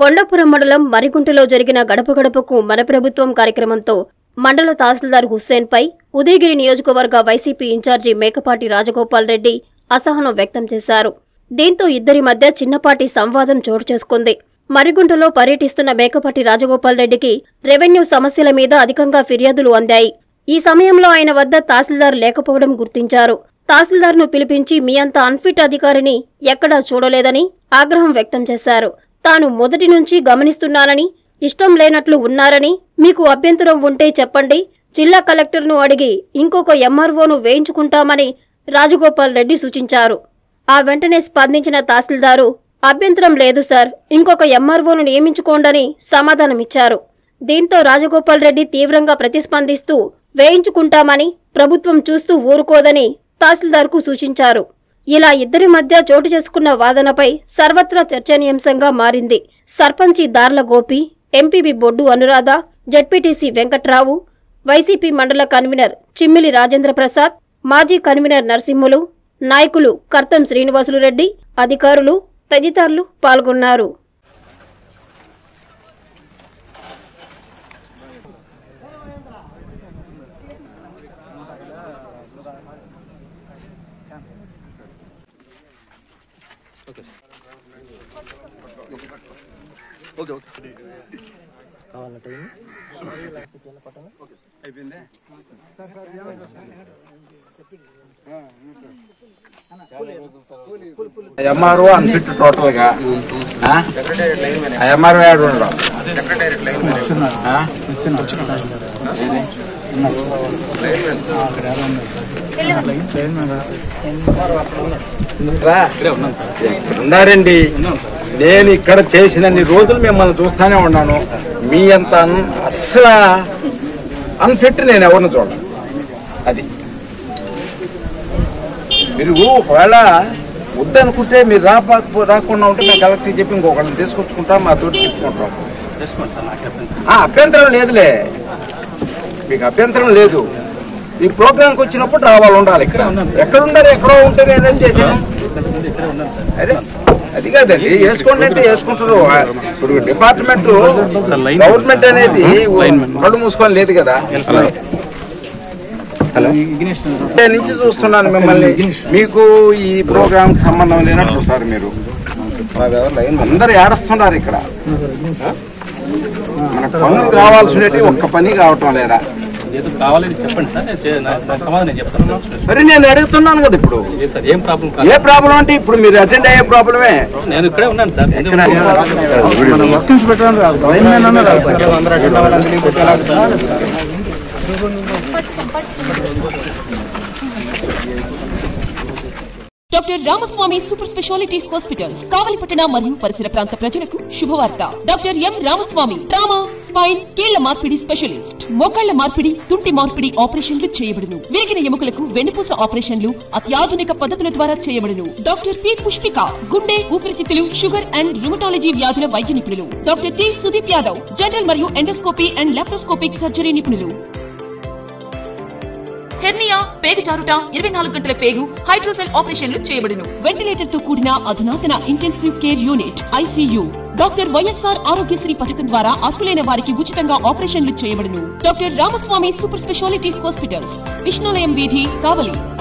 కొండపురం మండలం మరిగుంటలో జరిగిన గడప గడపకు మన ప్రభుత్వం కార్యక్రమంతో మండల తహసీల్దార్ హుస్సేన్ పై ఉదయగిరి నియోజకవర్గ వైసీపీ ఇన్ఛార్జి మేకపాటి రాజగోపాల్ రెడ్డి అసహనం వ్యక్తం చేశారు దీంతో ఇద్దరి మధ్య చిన్నపాటి సంవాదం చోటు చేసుకుంది మరిగుంటలో పర్యటిస్తున్న మేకపాటి రాజగోపాల్ రెడ్డికి రెవెన్యూ సమస్యల మీద అధికంగా ఫిర్యాదులు అందాయి ఈ సమయంలో ఆయన వద్ద తహసీల్దార్ లేకపోవడం గుర్తించారు తహసీల్దార్ను పిలిపించి మీ అంత అన్ఫిట్ అధికారిని ఎక్కడా చూడలేదని ఆగ్రహం వ్యక్తం చేశారు తాను మొదటి నుంచి గమనిస్తున్నానని ఇష్టం లేనట్లు ఉన్నారని మీకు అభ్యంతరం ఉంటే చెప్పండి జిల్లా కలెక్టర్ను అడిగి ఇంకొక ఎంఆర్ఓను వేయించుకుంటామని రాజగోపాల్ రెడ్డి సూచించారు ఆ వెంటనే స్పందించిన తహసీల్దారు అభ్యంతరం లేదు సార్ ఇంకొక ఎంఆర్ఓను నియమించుకోండని సమాధానమిచ్చారు దీంతో రాజగోపాల్ రెడ్డి తీవ్రంగా ప్రతిస్పందిస్తూ వేయించుకుంటామని ప్రభుత్వం చూస్తూ ఊరుకోదని తహసీల్దార్కు సూచించారు ఇలా ఇద్దరి మధ్య చోటు చేసుకున్న వాదనపై సర్వత్రా చర్చనీయాంశంగా మారింది సర్పంచి Darla Gopi MPB Boddu Anuradha ZPTC Venkatrao YCP మండల కన్వీనర్ చిమ్మిలి రాజేంద్ర ప్రసాద్ మాజీ కన్వీనర్ నరసింహులు నాయకులు కర్తం శ్రీనివాసులు రెడ్డి అధికారులు తదితరులు పాల్గొన్నారు ఎంఆర్ఓ అన్ఫిట్ టోటల్ గా ఎంఆర్ఓ యాడ్ ఉండడం ఆ? ఏది? రా. ఉన్నారండి నేను ఇక్కడ చేసినన్ని రోజులు మిమ్మల్ని చూస్తానే ఉన్నాను మీ అంత అన్- అస్సలు అన్ఫిట్ నేను ఎవరిని చూడను అది మీరు ఒకవేళ వద్దనుకుంటే మీరు రాపా రాకుండా ఉంటే మేము కలెక్టర్ చెప్పి ఇంకొకళ్ళని తీసుకొచ్చుకుంటాం మా తోటి తెచ్చుకుంటాం ఆ, అభ్యంతరం లేదులే మీకు అభ్యంతరం లేదు ఈ ప్రోగ్రాంకి వచ్చినప్పుడు రావాలి ఉండాలి ఇక్కడ ఎక్కడ ఉండాలి ఎక్కడో ఉంటే నేను ఏం చేశాను అదే అది కాదండి వేసుకోండి అంటే వేసుకుంటారు ఆ, ఇప్పుడు డిపార్ట్మెంట్ గవర్నమెంట్ అనేది నడు మూసుకొని లేదు కదా నేను నుంచి చూస్తున్నాను మిమ్మల్ని మీకు ఈ ప్రోగ్రామ్ కి సంబంధం లేనట్టు సార్ మీరు అందరు ఏడుస్తున్నారు ఇక్కడ మన పనులు కావాల్సినవి ఒక్క పని కావటం లేదా ఏదో కావాలని చెప్పండి సార్ నేను చే- నా- దానికి సమాధానం నేను చెప్తాను మరి నేను అడుగుతున్నాను కదా ఇప్పుడు ఏ సార్ ఏం ప్రాబ్లం కాదు ఏ ప్రాబ్లం అంటే ఇప్పుడు మీరు అటెండ్ అయ్యే ప్రాబ్లమే నేను ఇక్కడే ఉన్నాను సార్ ముందు doctor Ramaswamy super speciality hospitals కావలిపట్టణ మరియు పరిసర ప్రాంత ప్రజలకు శుభవార్త doctor M Ramaswamy trauma spine కీళ్ల మార్పిడి స్పెషలిస్ట్ మోకాళ్ల మార్పిడి తుంటి మార్పిడి ఆపరేషన్లు చేయబడును విరిగిన ఎముకలకు వెన్నుపూస ఆపరేషన్లు అత్యాధునిక పద్ధతుల ద్వారా చేయబడును డాక్టర్ పి పుష్పిక గుండె ఊపిరితిత్తులు షుగర్ అండ్ రుమటాలజీ వ్యాధుల వైద్య నిపుణులు doctor T Sudeep Yadav general మరియు ఎండోస్కోపీ అండ్ లాప్రోస్కోపిక్ సర్జరీ నిపుణులు హెర్నియా పేగు జారుట ఇరవై నాలుగు గంటల పేగు హైడ్రోసెల్ ఆపరేషన్లు చేయబడును వెంటిలేటర్ తో కూడిన అధునాతన intensive care unit ICU doctor YSR Aarogyasri పథకం ద్వారా అర్హులైన వారికి ఉచితంగా ఆపరేషన్లు చేయబడును doctor Ramaswamy super speciality hospitals Vishnulayam వీధి కావలి